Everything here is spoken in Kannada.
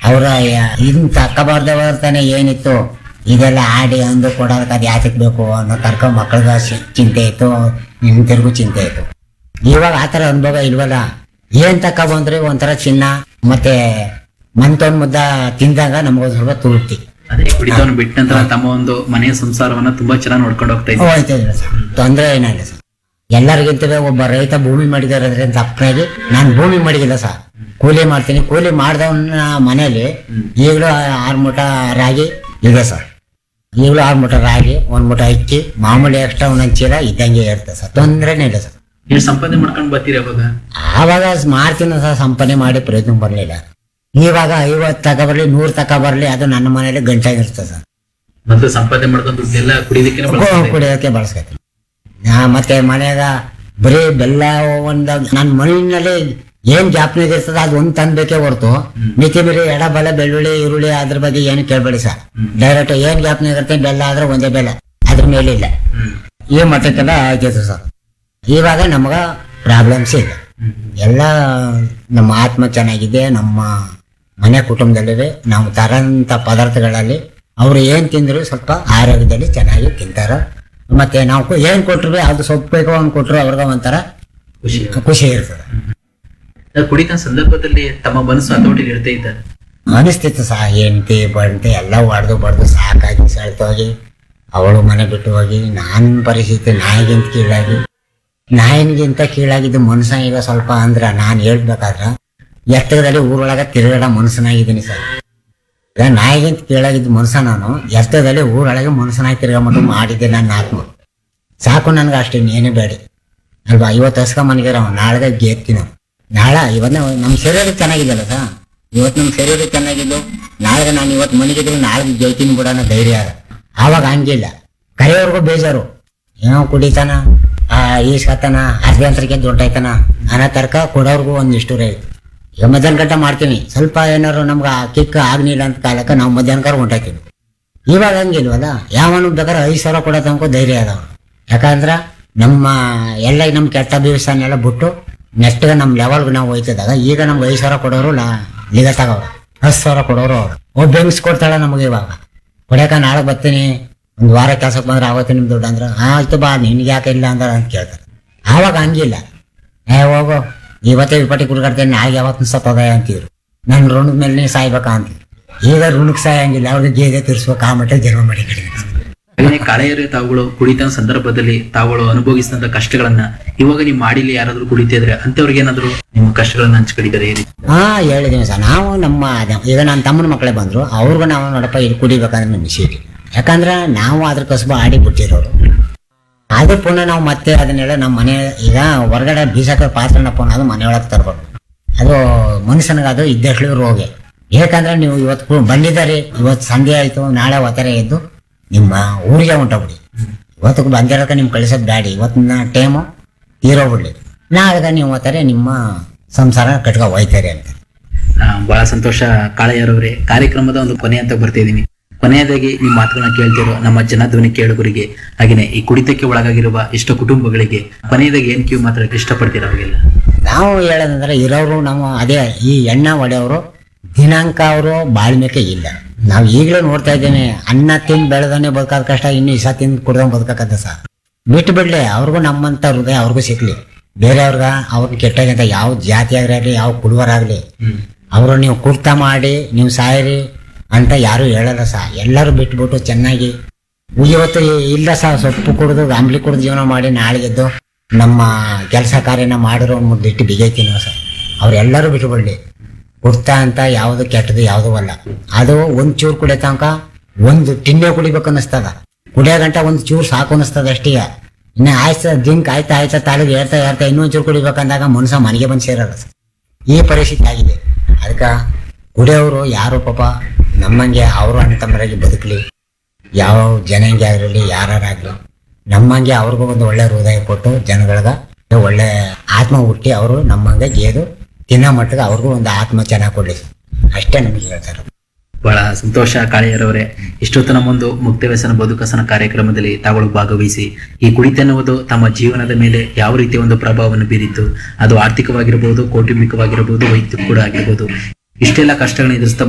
ಅವರ ಇದನ್ನ ತಕ್ಕಬಾರ್ದೆ ತಾನೆ ಏನಿತ್ತು ಇದೆಲ್ಲ ಆಡಿ ಅಂದು ಕೊಡೋದಕ್ಕೆ ಅದು ಯಾತಕ್ಕೆ ಬೇಕು ಅನ್ನೋ ತರ್ಕ ಮಕ್ಕಳಿಗೆ ಶಿ- ಚಿಂತೆ ಇತ್ತು ನಿಂತಿರ್ಗೂ ಚಿಂತೆ ಇತ್ತು ಇವಾಗ ಆ ಥರ ಅನುಭವ ಇಲ್ವಲ್ಲ ಏನ್ ತಕ್ಕ ಬಂದ್ರೆ ಒಂಥರ ಚಿನ್ನ ಮತ್ತೆ ಮಂತೊಂದ್ ಮುದ್ದ ತಿಂದಾಗ ನಮಗೊಂದು ಸ್ವಲ್ಪ ತೃಪ್ತಿ ಅದೇ ಕುಡಿತವನ್ನು ಬಿಟ್ಟ ನಂತರ ತಮ್ಮ ಒಂದು ಮನೆಯ ಸಂಸಾರವನ್ನ ತುಂಬಾ ಚೆನ್ನಾಗಿ ನೋಡ್ಕೊಂಡು ಹೋಗ್ತಾ ಇದ್ದಾರೆ ಹೋಯ್ತಾ ಇಲ್ಲ ಸರ್ ತೊಂದರೆ ಏನಿಲ್ಲ ಸರ್ ಎಲ್ಲರಿಗಿಂತವೇ ಒಬ್ಬ ರೈತ ಭೂಮಿ ಮಾಡಿದಾರೆ ಅಂದ್ರೆ ತಪ್ಪನಾಗಿ ನಾನು ಭೂಮಿ ಮಾಡಿದಿಲ್ಲ ಸರ್ ಕೂಲಿ ಮಾಡ್ತೀನಿ ಕೂಲಿ ಮಾಡ್ದವನ ಮನೇಲಿ ಈಗಲೂ ಆರು ಮೂಟ ರಾಗಿ ಇದೆ ಸರ್ ಈಗಲೂ ಆರು ಮೂಟ ರಾಗಿ ಒಂದ್ ಮೂಟ ಅಕ್ಕಿ ಮಾಮೂಲಿ ಎಕ್ಸ್ಟ್ರಾ ಒಂದೊಂದು ಚೀಲ ಇದ್ದಂಗೆ ಇರುತ್ತೆ ಸರ್ ತೊಂದರೆನೇ ಇಲ್ಲ ಸರ್ ನೀವು ಸಂಪಾದನೆ ಮಾಡ್ಕೊಂಡು ಬರ್ತೀರಿ ಅವಾಗ ಆವಾಗ ಮಾಡ್ತೀನಿ ಸರ್ ಸಂಪಾದನೆ ಮಾಡಿ ಪ್ರಯತ್ನ ಬರಲಿಲ್ಲ ಇವಾಗ ಐವತ್ತು ತಕ ಬರ್ಲಿ ನೂರು ತಕ ಬರ್ಲಿ ಅದು ನನ್ನ ಮನೇಲಿ ಗಂಟಾಗಿರ್ತದೆ ಸರ್ ಮೊದಲು ಸಂಪಾದನೆ ಮಾಡ್ಕೊಂಡು ದುಡ್ಡೆಲ್ಲ ಕುಡಿದಕ್ಕೆ ಕು- ಕುಡಿಯೋಕೆ ಬಳಸ್ಕೊತೀನಿ ನಾ ಮತ್ತೆ ಮನ್ಯಾಗ ಬರೀ ಬೆಲ್ಲ ಒಂದು ನನ್ನ ಮನೆಯಲ್ಲಿ ಏನ್ ಜ್ಞಾಪನ ಇರ್ತದ ಅದು ಒಂದ್ ತಂದ್ಬೇಕೇ ಹೊರ್ತು ಮಿತಿ ಮೀರಿ ಎಡ ಬಲ ಬೆಳ್ಳುಳ್ಳಿ ಈರುಳ್ಳಿ ಅದ್ರ ಬಗ್ಗೆ ಏನು ಕೇಳ್ಬೇಡಿ ಸರ್ ಡೈರೆಕ್ಟ್ ಏನ್ ಜ್ಞಾಪನ ಇರುತ್ತೆ ಬೆಲ್ಲ ಆದ್ರೆ ಒಂದೇ ಬೆಲ್ಲ ಅದ್ರ ಮೇಲೆ ಇಲ್ಲ ಈ ಮಟ್ಟಕ್ಕೆಲ್ಲ ಆಯ್ತೈತೆ ಸರ್ ಇವಾಗ ನಮಗ ಪ್ರಾಬ್ಲಮ್ಸ್ ಇಲ್ಲ ಎಲ್ಲ ನಮ್ಮ ಆತ್ಮ ಚೆನ್ನಾಗಿದೆ ನಮ್ಮ ಮನೆ ಕುಟುಂಬದಲ್ಲಿದೆ ನಾವು ತರಂತ ಪದಾರ್ಥಗಳಲ್ಲಿ ಅವ್ರು ಏನ್ ತಿಂದ್ರು ಸ್ವಲ್ಪ ಆರೋಗ್ಯದಲ್ಲಿ ಚೆನ್ನಾಗಿ ತಿಂತಾರ ಮತ್ತೆ ನಾವು ಕು- ಏನ್ ಕೊಟ್ರು ಅದು ಸೊಪ್ಪು ಬೇಕೋ ಅವ್ನು ಕೊಟ್ರು ಅವ್ರಿಗೆ ಒಂಥರ ಖುಷಿ ಖುಷಿ ಇರ್ತದೆ ಕುಡಿತ ಸಂದರ್ಭದಲ್ಲಿ ತಮ್ಮ ಮನಸ್ಸು ಹತೋಟಿಲಿ ಇರ್ತಾ ಇದ್ದಾರೆ ಅನಿಸ್ತಿತ್ತು ಸಹ ಹೆಂಡತಿ ಬಂತೆ ಎಲ್ಲ ಹೊಡೆದು ಬಡ್ದು ಸಾಕಾಗಿ ಸೆಳ್ತೋಗಿ ಅವಳು ಮನೆ ಬಿಟ್ಟು ಹೋಗಿ ನನ್ನ ಪರಿಸ್ಥಿತಿ ನಾಯಿಗಿಂತ ಕೀಳಾಗಿ ನಾಯಿನಿಗಿಂತ ಕೀಳಾಗಿದ್ದು ಮನುಷ್ಯ ಈಗ ಸ್ವಲ್ಪ ಅಂದ್ರ ನಾನು ಹೇಳ್ಬೇಕಾದ್ರ ಎತ್ತರದಲ್ಲಿ ಊರೊಳಗೆ ತಿರುಗಾಡ ಮನುಷ್ಯನಾಗಿದ್ದೀನಿ ಸರ್ ಈಗ ನಾಯಿಗಿಂತ ಕೀಳಾಗಿದ್ದು ಮನುಷ್ಯ ನಾನು ಎತ್ತರದಲ್ಲಿ ಊರೊಳಗೆ ಮನುಷ್ಯನಾಗಿ ತಿರ್ಗಾಮಟ್ಟು ಮಾಡಿದ್ದೆ ನನ್ನ ಆತ್ಮ ಸಾಕು ನನ್ಗೆ ಅಷ್ಟೇ ಇನ್ನೇನು ಬೇಡಿ ಅಲ್ವಾ ಇವತ್ತು ಹಸ್ಕ ಮನೆಗೆ ನಾಳೆಗೆ ಗೆತ್ತೀನಿ ನಾಳೆ ಇವತ್ತು ನಮ್ಮ ಶರೀರ ಚೆನ್ನಾಗಿದೆಯಲ್ಲ ಸರ್ ಇವತ್ತು ನಮ್ಮ ಶರೀರ ಚೆನ್ನಾಗಿದ್ದು ನಾಳೆ ನಾನು ಇವತ್ತು ಮನೆಗಿದ್ರು ನಾಳೆ ಗೆಲ್ತೀನಿ ಬಿಡ ಅನ್ನೋ ಧೈರ್ಯ ಅದ ಆವಾಗ ಹಂಗಿಲ್ಲ ಕರೆಯೋರ್ಗು ಬೇಜಾರು ಏನೋ ಕುಡಿತಾನ ಆ ಈಸ್ಕತಾನ ಅರ್ಧಂತರಕ್ಕೆ ದೊಡ್ಡಾಯ್ತಾನ ಅನ್ನೋ ತರ್ಕ ಕೊಡೋರ್ಗು ಒಂದಿಷ್ಟು ರೈತು ಈಗ ಮಧ್ಯಾಹ್ನ ಗಂಟೆ ಮಾಡ್ತೀನಿ ಸ್ವಲ್ಪ ಏನಾರು ನಮ್ಗೆ ಆ ಕಿಕ್ ಆಗ್ಲಿಲ್ಲ ಅಂತ ಕಾಲಕ್ಕೆ ನಾವು ಮಧ್ಯಾಹ್ನಕಾರ ಹೊಂಟಾಯ್ತೀವಿ ಇವಾಗ ಹಂಗಿಲ್ವಲ್ಲ ಯಾವನು ಬೇಕಾದ್ರೆ ಐದು ಸಾವಿರ ಕೊಡೋ ತನಕ ಧೈರ್ಯ ಅದಾವ ಯಾಕಂದ್ರ ನಮ್ಮ ಎಲ್ಲ ನಮ್ಮ ಕೆಟ್ಟ ದಿವಸನೆಲ್ಲ ಬಿಟ್ಟು ನೆಕ್ಸ್ಟ್ ನಮ್ಮ ಲೆವೆಲ್ಗೆ ನಾವು ಹೋಯ್ತಿದ್ದಾಗ ಈಗ ನಮ್ಗೆ ಐದು ಸಾವಿರ ಕೊಡೋರು ಲಾ ಲಿಗ ತಗೋರು ಹತ್ತು ಸಾವಿರ ಕೊಡೋರು ಅವ್ರು ಒಬ್ಬ ಹೆಂಗ್ಸ್ ಕೊಡ್ತಾಳೆ ನಮಗೆ ಇವಾಗ ಕೊಡ್ಯಾಕ ನಾಳೆ ಬರ್ತೀನಿ ಒಂದು ವಾರ ಕೆಲ್ಸಕ್ಕೆ ಬಂದ್ರೆ ಆವತ್ತು ನಿಮ್ ದುಡ್ಡು ಅಂದ್ರೆ ಆಯ್ತು ಬಾ ನಿನ್ಗೆ ಯಾಕೆ ಇಲ್ಲ ಅಂದ್ರೆ ಅಂತ ಕೇಳ್ತಾರೆ ಆವಾಗ ಹಂಗಿಲ್ಲ ಏ ಹೋಗು ಇವತ್ತೇ ವಿಪಟ್ಟಿ ಕುಡ್ಕಾಡ್ತೇನೆ ನಾಳೆ ಯಾವತ್ತು ಸತ್ತೋದ ಅಂತಿದ್ರು ನನ್ನ ಋಣದ ಮೇಲೆ ನೀ ಸಾಯ್ಬೇಕಾ ಅಂತಿದ್ರು ಈಗ ಋಣಕ್ಕೆ ಸಾಯಂಗಿಲ್ಲ ಅವ್ರಿಗೆ ಗೇದೆ ತಿರ್ಸ್ಬೇಕು ಆ ಮಟ್ಟ ಜನ್ಮ ಮಾಡಿ ಹಾಗೆಯೇ ಕಾಳೆಯರೇ ತಾವುಗಳು ಕುಡಿತ ಸಂದರ್ಭದಲ್ಲಿ ತಾವುಗಳು ಅನುಭವಿಸಿದಂತ ಕಷ್ಟಗಳನ್ನ ಇವಾಗ ನೀವು ಮಾಡಿಲಿ ಯಾರಾದ್ರೂ ಕುಡಿತಿದ್ರೆ ಅಂತವ್ರಿಗೆ ಏನಾದ್ರು ನಿಮ್ಮ ಕಷ್ಟಗಳನ್ನ ಹಂಚ್ಕೊಂಡಿದ್ದಾರೆ ಈ ರೀತಿ ಹಾ ಹೇಳಿದೀನಿ ಸರ್ ನಾವು ನಮ್ಮ ಅದ- ಈಗ ನನ್ನ ತಮ್ಮನ ಮಕ್ಕಳೇ ಬಂದ್ರು ಅವ್ರಿಗೂ ನಾವು ನೋಡಪ್ಪ ಇಲ್ಲಿ ಕುಡಿಬೇಕಂದ್ರೆ ನಮ್ಗೆ ಸಿಗಿ ಯಾಕಂದ್ರೆ ನಾವು ಅದ್ರ ಕಸಬು ಆಡಿ ಬಿಟ್ಟಿರೋರು ಅದು ಪುನಃ ನಾವು ಮತ್ತೆ ಅದನ್ನೆಲ್ಲ ನಮ್ಮ ಮನೆ ಈಗ ಹೊರಗಡೆ ಬೀಸಕ ಪಾತ್ರನ ಪುನಃ ಅದು ಮನೆಯೊಳಗೆ ತರ್ಬೇಕು ಅದು ಮನುಷ್ಯನಿಗೆ ಅದು ಇದ್ದಷ್ಟು ರೋಗ ಯಾಕಂದ್ರೆ ನೀವು ಇವತ್ತು ಕು- ಬಂದಿದ್ದಾರೆ ಇವತ್ತು ಸಂಜೆ ಆಯ್ತು ನಾಳೆ ಒತ್ತಾರೆ ಎದ್ದು ನಿಮ್ಮ ಊರಿಗೆ ಹೊಂಟೋಗ್ಬಿಡಿ ಇವತ್ತು ಬಂದಿರೋಕೆ ನಿಮ್ ಕಳಿಸೋದು ಬ್ಯಾಡಿ ಇವತ್ತಿನ ಟೈಮು ತೀರೋಗ್ಬಿಡ್ಲಿ ನಾಳೆಗ ನೀವು ಓದ್ತಾರೆ ನಿಮ್ಮ ಸಂಸಾರ ಕಟ್ಕೊ ಹೋಯ್ತಾರೆ ಅಂತ ಆ, ಬಹಳ ಸಂತೋಷ ಕಾಳೆಯರವರೇ ಕಾರ್ಯಕ್ರಮದ ಒಂದು ಕೊನೆ ಅಂತ ಬರ್ತಿದ್ದೀನಿ ಕೊನೆಯದಾಗಿ ನಿಮ್ಮ ಮಾತುಗಳನ್ನ ಕೇಳ್ತಿರೋ ನಮ್ಮ ಜನಧ್ವನಿ ಕೇಳುಗರಿಗೆ ಹಾಗೇನೆ ಈ ಕುಡಿತಕ್ಕೆ ಒಳಗಾಗಿರುವ ಎಷ್ಟೋ ಕುಟುಂಬಗಳಿಗೆ ಕೊನೆಯದಾಗಿ ಏನ್ ಕಿವಿ ಮಾತಾಡಕ್ಕೆ ಇಷ್ಟಪಡ್ತೀರ ಅವಾಗೆಲ್ಲ ನಾವು ಹೇಳೋದಂದ್ರೆ ಇರೋರು ನಾವು ಅದೇ ಈ ಎಣ್ಣ ಹೊಡೆಯವರು ದಿನಾಂಕ ಅವರು ಬಾಳ್ಮೆಕೆ ಇಲ್ಲ ನಾವು ಈಗಲೂ ನೋಡ್ತಾ ಇದ್ದೇನೆ ಅನ್ನ ತಿಂದು ಬೆಳೆದನೆ ಬದುಕೋದ್ ಕಷ್ಟ ಇನ್ನು ಇಸ ತಿಂದು ಕುಡ್ದಂಗೆ ಬದುಕಕ್ಕದ ಸಹ ಬಿಟ್ಟು ಬಿಡ್ಲಿ ಅವ್ರಿಗೂ ನಮ್ಮಂತ ಹೃದಯ ಅವ್ರಿಗೂ ಸಿಕ್ಲಿ ಬೇರೆಯವ್ರಿಗ ಅವ್ರನ್ನ ಕೆಟ್ಟಾಗಂತ ಯಾವ ಜಾತಿ ಆಗಲಿ ಯಾವ ಕುಡುವರಾಗ್ಲಿ ಅವರು ನೀವು ಕುರ್ತ ಮಾಡಿ ನೀವು ಸಾಯಿರಿ ಅಂತ ಯಾರು ಹೇಳಲ್ಲ ಸಹ ಎಲ್ಲರೂ ಬಿಟ್ಬಿಟ್ಟು ಚೆನ್ನಾಗಿ ಇವತ್ತು ಇಲ್ಲ ಸಹ ಸೊಪ್ಪು ಕುಡಿದು ಅಂಬ್ಲಿ ಕುಡಿದು ಜೀವನ ಮಾಡಿ ನಾಳೆಗೆದ್ದು ನಮ್ಮ ಕೆಲಸ ಕಾರ್ಯನ ಮಾಡಿರೋ ಒಂದು ಇಟ್ಟು ಬಿಗೈತೀನಿ ಸರ್ ಅವ್ರೆಲ್ಲರೂ ಬಿಟ್ಬಿಡ್ಲಿ ಕುರ್ತಾ ಅಂತ ಯಾವುದು ಕೆಟ್ಟದು ಯಾವುದು ಅಲ್ಲ ಅದು ಒಂದ್ ಚೂರು ಕುಡಿಯೋ ತನಕ ಒಂದು ಟಿನ್ನೆ ಕುಡಿಬೇಕು ಅನ್ನಿಸ್ತದ ಕುಡಿಯೋ ಗಂಟ ಒಂದು ಚೂರು ಸಾಕು ಅನ್ನಿಸ್ತದ ಅಷ್ಟೇ ಇನ್ನು ಆಯ್ತ ಜಿಂಕ್ ಆಯ್ತಾ ಆಯ್ತಾ ತಾಳಿಗೆ ಏರ್ತಾ ಏರ್ತಾ ಇನ್ನೊಂದ್ ಚೂರು ಕುಡಿಬೇಕಂದಾಗ ಮನುಷ್ಯ ಮನೆಗೆ ಬಂದು ಸೇರಲ್ಲ ಸರ್ ಈ ಪರಿಸ್ಥಿತಿ ಆಗಿದೆ ಅದಕ್ಕೆ ಕುಡಿಯೋರು ಯಾರು ಪಾಪ ನಮ್ಮಂಗೆ ಅವರು ಅಣ್ಣ ತಮ್ಮರಾಗಿ ಬದುಕಲಿ ಯಾವ ಜನಾಂಗ ಆಗಿರಲಿ ಯಾರಾಗಲಿ ನಮ್ಮಂಗೆ ಅವ್ರಿಗೂ ಒಂದು ಒಳ್ಳೆ ಹೃದಯ ಕೊಟ್ಟು ಜನಗಳ್ಗ ಒಳ್ಳೆ ಆತ್ಮ ಹುಟ್ಟಿ ಅವರು ನಮ್ಮಂಗೆ ಗೇದು ತಿನ್ನೋ ಮಟ್ಟಿಗೆ ಅವ್ರಿಗೂ ಒಂದು ಆತ್ಮ ಚೆನ್ನಾಗಿ ಕೊಡ್ಲಿ ಅಷ್ಟೇ ನಮಗೆ ಹೇಳ್ತಾರೆ ಬಹಳ ಸಂತೋಷ ಕಾಳೆಯರವರೇ ಇಷ್ಟೊತ್ತು ನಮ್ಮೊಂದು ಮುಕ್ತ ವ್ಯಸನ ಬದುಕಸನ ಕಾರ್ಯಕ್ರಮದಲ್ಲಿ ತಾವುಗಳು ಭಾಗವಹಿಸಿ ಈ ಕುಡಿತ ಎನ್ನುವುದು ತಮ್ಮ ಜೀವನದ ಮೇಲೆ ಯಾವ ರೀತಿಯ ಒಂದು ಪ್ರಭಾವವನ್ನು ಬೀರಿತ್ತು ಅದು ಆರ್ಥಿಕವಾಗಿರಬಹುದು ಕೌಟುಂಬಿಕವಾಗಿರಬಹುದು ವೈಯಕ್ತಿಕ ಕೂಡ ಆಗಿರಬಹುದು ಇಷ್ಟೆಲ್ಲ ಕಷ್ಟಗಳನ್ನ ಎದುರಿಸ್ತಾ